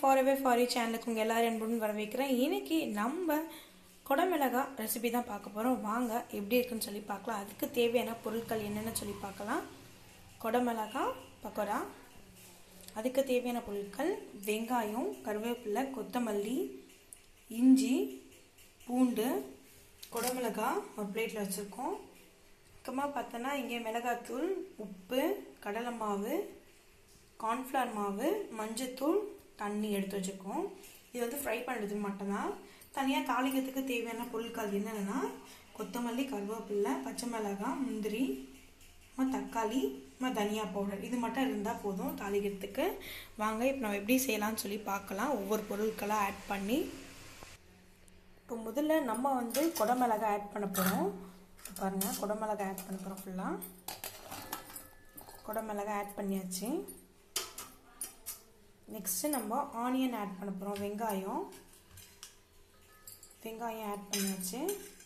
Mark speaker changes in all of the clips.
Speaker 1: ஃபாரவே ஃபாரி சேனலுக்கு உங்கள் எல்லாரும் என்புடன் வரவேற்கிறேன் இன்னைக்கு நம்ம குடமிளகா ரெசிபி தான் பார்க்க போகிறோம் வாங்க எப்படி இருக்குன்னு சொல்லி பார்க்கலாம் அதுக்கு தேவையான பொருட்கள் என்னென்னு சொல்லி பார்க்கலாம் குடமிளகா பக்கோடா அதுக்கு தேவையான பொருட்கள் வெங்காயம் கருவேப்பிலை கொத்தமல்லி இஞ்சி பூண்டு குடமிளகா ஒரு பிளேட்டில் வச்சுருக்கோம் முக்கியமாக பார்த்தோன்னா இங்கே மிளகாத்தூள் உப்பு கடலை மாவு கார்ன்ஃப்ளவர் மாவு மஞ்சத்தூள் தண்ணி எடுத்து வச்சுருக்கோம் இது வந்து ஃப்ரை பண்ணுறதுக்கு மட்டும்தான் தனியாக தாளிக்கிறதுக்கு தேவையான பொருட்கள் என்னென்னா கொத்தமல்லி கருவேப்பில்லை பச்சை மிளகாய் முந்திரி தக்காளி தனியா பவுடர் இது மட்டும் இருந்தால் போதும் தாளிக்கிறதுக்கு வாங்க இப்போ நம்ம எப்படி செய்யலாம்னு சொல்லி பார்க்கலாம் ஒவ்வொரு பொருட்களாக ஆட் பண்ணி இப்போ முதல்ல நம்ம வந்து குடமிளகாய் ஆட் பண்ண போகிறோம் பாருங்கள் குடமிளகாய் ஆட் பண்ண போகிறோம் ஃபுல்லாக குடமிளகாய் ஆட் பண்ணியாச்சு நெக்ஸ்ட்டு நம்ம ஆனியன் ஆட் பண்ண போகிறோம் வெங்காயம் வெங்காயம் ஆட் பண்ணியாச்சு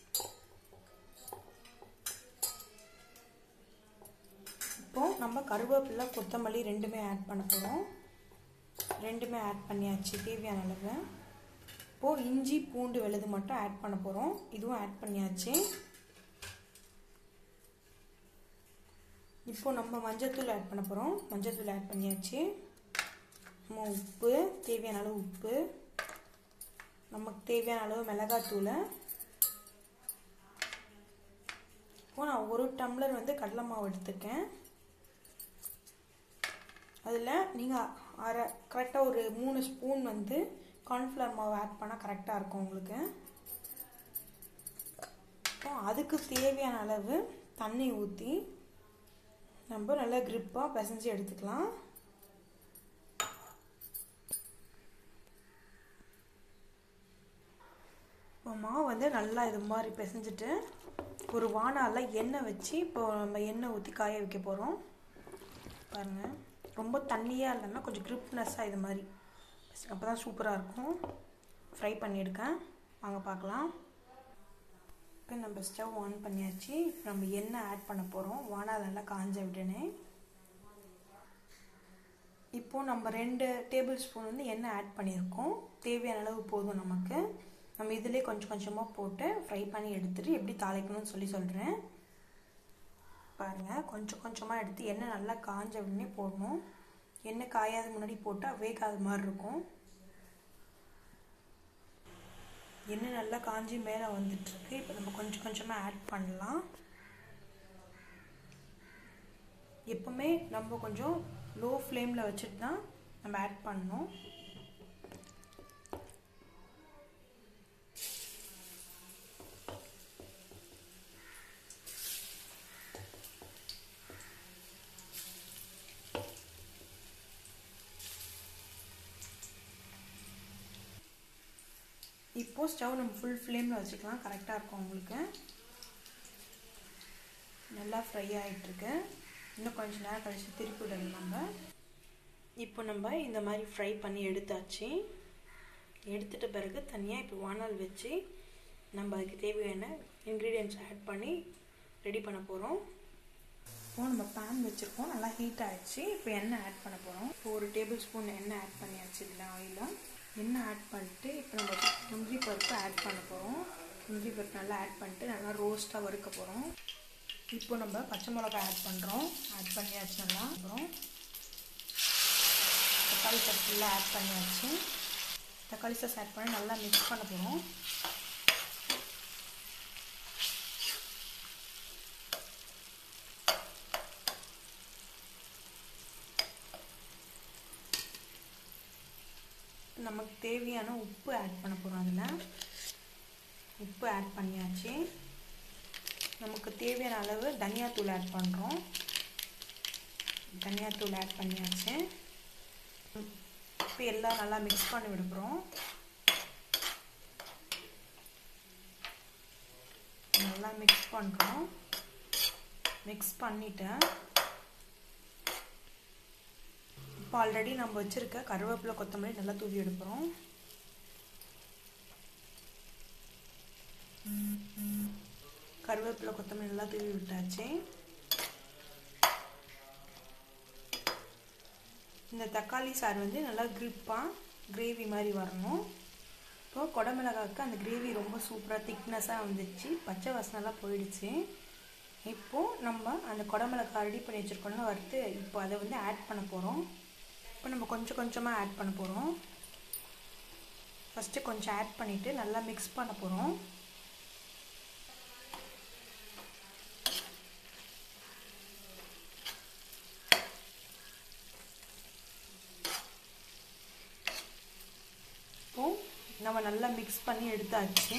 Speaker 1: இப்போது நம்ம கருவேப்பிலை கொத்தமல்லி ரெண்டுமே ஆட் பண்ண போகிறோம் ரெண்டுமே ஆட் பண்ணியாச்சு தேவையான அளவு இப்போது இஞ்சி பூண்டு விழுது மட்டும் ஆட் பண்ண போகிறோம் இதுவும் ஆட் பண்ணியாச்சு இப்போது நம்ம மஞ்சத்தூள் ஆட் பண்ண போகிறோம் மஞ்சத்தூள் ஆட் பண்ணியாச்சு நம்ம உப்பு தேவையான அளவு உப்பு நமக்கு தேவையான அளவு மிளகாத்தூளை இப்போ நான் ஒரு டம்ளர் வந்து கடலை மாவு எடுத்துருக்கேன் அதில் நீங்கள் அரை கரெக்டாக ஒரு மூணு ஸ்பூன் வந்து கார்ன்ஃப்ளவர் மாவு ஆட் பண்ணால் கரெக்டாக இருக்கும் உங்களுக்கு இப்போ அதுக்கு தேவையான அளவு தண்ணி ஊற்றி நம்ம நல்லா க்ரிப்பாக பிசைஞ்சு எடுத்துக்கலாம் இப்போ மாவு வந்து நல்லா இது மாதிரி பிசைஞ்சிட்டு ஒரு வானால எண்ணெய் வச்சு இப்போ நம்ம எண்ணெய் ஊற்றி காய வைக்க போகிறோம் பாருங்கள் ரொம்ப தண்ணியாக இல்லைன்னா கொஞ்சம் க்ரிப்னஸ்ஸாக இது மாதிரி அப்போ தான் சூப்பராக இருக்கும் ஃப்ரை பண்ணியிருக்கேன் வாங்க பார்க்கலாம் இப்போ நம்ம ஸ்டவ் ஆன் பண்ணியாச்சு இப்போ நம்ம எண்ணெய் ஆட் பண்ண போகிறோம் வானால் நல்லா காஞ்ச விடனே இப்போது நம்ம ரெண்டு டேபிள் ஸ்பூன் வந்து எண்ணெய் ஆட் பண்ணியிருக்கோம் தேவையான அளவு போதும் நமக்கு நம்ம இதிலே கொஞ்சம் கொஞ்சமாக போட்டு ஃப்ரை பண்ணி எடுத்துகிட்டு எப்படி தாளிக்கணும்னு சொல்லி சொல்கிறேன் பாருங்கள் கொஞ்சம் கொஞ்சமாக எடுத்து எண்ணெய் நல்லா காஞ்ச உடனே போடணும் எண்ணெய் காயாத முன்னாடி போட்டால் வேகாத மாதிரி இருக்கும் எண்ணெய் நல்லா காஞ்சி மேலே வந்துட்டுருக்கு இப்போ நம்ம கொஞ்சம் கொஞ்சமாக ஆட் பண்ணலாம் எப்போவுமே நம்ம கொஞ்சம் லோ ஃப்ளேமில் வச்சுட்டு தான் நம்ம ஆட் பண்ணணும் இப்போது ஸ்டவ் நம்ம ஃபுல் ஃப்ளேமில் வச்சுக்கலாம் கரெக்டாக இருக்கும் உங்களுக்கு நல்லா ஃப்ரை ஆகிட்டுருக்கு இன்னும் கொஞ்சம் நேரம் கழிச்சு திருப்பி விடணும் நம்ம இப்போ நம்ம இந்த மாதிரி ஃப்ரை பண்ணி எடுத்தாச்சு எடுத்துட்ட பிறகு தனியாக இப்போ வானல் வச்சு நம்ம அதுக்கு தேவையான இன்க்ரீடியன்ட்ஸ் ஆட் பண்ணி ரெடி பண்ண போகிறோம் இப்போ நம்ம பேன் வச்சுருக்கோம் நல்லா ஹீட் ஆகிடுச்சு இப்போ எண்ணெய் ஆட் பண்ண போகிறோம் இப்போ ஒரு டேபிள் ஸ்பூன் எண்ணெய் ஆட் பண்ணியாச்சு இதில் ஆயிலாக எண்ணெய் ஆட் பண்ணிட்டு இப்போ நம்ம முந்திரி பருப்பு ஆட் பண்ண போகிறோம் முந்திரி பருப்பு நல்லா ஆட் பண்ணிட்டு நல்லா ரோஸ்ட்டாக வறுக்க போகிறோம் இப்போ நம்ம பச்சை மிளகாய் ஆட் பண்ணுறோம் ஆட் பண்ணியாச்சு நல்லா அப்புறம் தக்காளி சாஸ் ஃபுல்லாக ஆட் பண்ணியாச்சு தக்காளி சாஸ் ஆட் பண்ணி நல்லா மிக்ஸ் பண்ண போகிறோம் நமக்கு தேவையான உப்பு ஆட் பண்ண போகிறோம் அதில் உப்பு ஆட் பண்ணியாச்சு நமக்கு தேவையான அளவு தனியாத்தூள் ஆட் பண்ணுறோம் தனியாத்தூள் ஆட் பண்ணியாச்சு இப்போ எல்லாம் நல்லா மிக்ஸ் பண்ணி விடுறோம் நல்லா மிக்ஸ் பண்ணுறோம் மிக்ஸ் பண்ணிவிட்டேன் இப்போ ஆல்ரெடி நம்ம வச்சுருக்க கருவேப்பிலை கொத்தமல்லி நல்லா தூவி எடுக்கிறோம் கருவேப்பிலை கொத்தமல்லி நல்லா தூவி விட்டாச்சு இந்த தக்காளி சாறு வந்து நல்லா க்ரிப்பாக கிரேவி மாதிரி வரணும் இப்போ குடமிளகாவுக்கு அந்த கிரேவி ரொம்ப சூப்பராக திக்னஸாக வந்துச்சு பச்சை வாசனைலாம் போயிடுச்சு இப்போது நம்ம அந்த குடமிளகா ரெடி பண்ணி வச்சுருக்கோம்ல வறுத்து இப்போ அதை வந்து ஆட் பண்ண போகிறோம் இப்போ நம்ம கொஞ்சம் கொஞ்சமாக ஆட் பண்ண போகிறோம் ஃபஸ்ட்டு கொஞ்சம் ஆட் பண்ணிவிட்டு நல்லா மிக்ஸ் பண்ண போகிறோம் இப்போது நம்ம நல்லா மிக்ஸ் பண்ணி எடுத்தாச்சு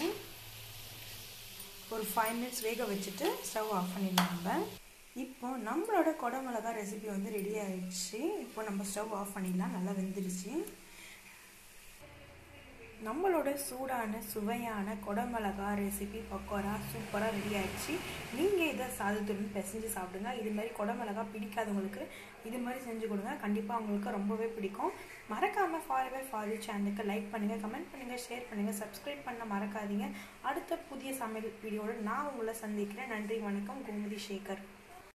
Speaker 1: ஒரு ஃபைவ் மினிட்ஸ் வேக வச்சுட்டு ஸ்டவ் ஆஃப் பண்ணிடலாம் நம்ம இப்போ நம்மளோட குடமிளகா ரெசிபி வந்து ரெடி ஆயிடுச்சு இப்போ நம்ம ஸ்டவ் ஆஃப் பண்ணிடலாம் நல்லா வெந்துருச்சு நம்மளோட சூடான சுவையான குடமிளகா ரெசிபி பக்கோடா சூப்பராக ரெடி ஆயிடுச்சு நீங்கள் இதை சாதத்துடன் பிசைஞ்சு சாப்பிடுங்க இது மாதிரி குடமிளகா பிடிக்காதவங்களுக்கு இது மாதிரி செஞ்சு கொடுங்க கண்டிப்பாக அவங்களுக்கு ரொம்பவே பிடிக்கும் மறக்காமல் ஃபார்வர் ஃபாலோ சேனலுக்கு லைக் பண்ணுங்கள் கமெண்ட் பண்ணுங்கள் ஷேர் பண்ணுங்கள் சப்ஸ்கிரைப் பண்ண மறக்காதீங்க அடுத்த புதிய சமையல் வீடியோவில் நான் உங்களை சந்திக்கிறேன் நன்றி வணக்கம் கோமதி சேகர்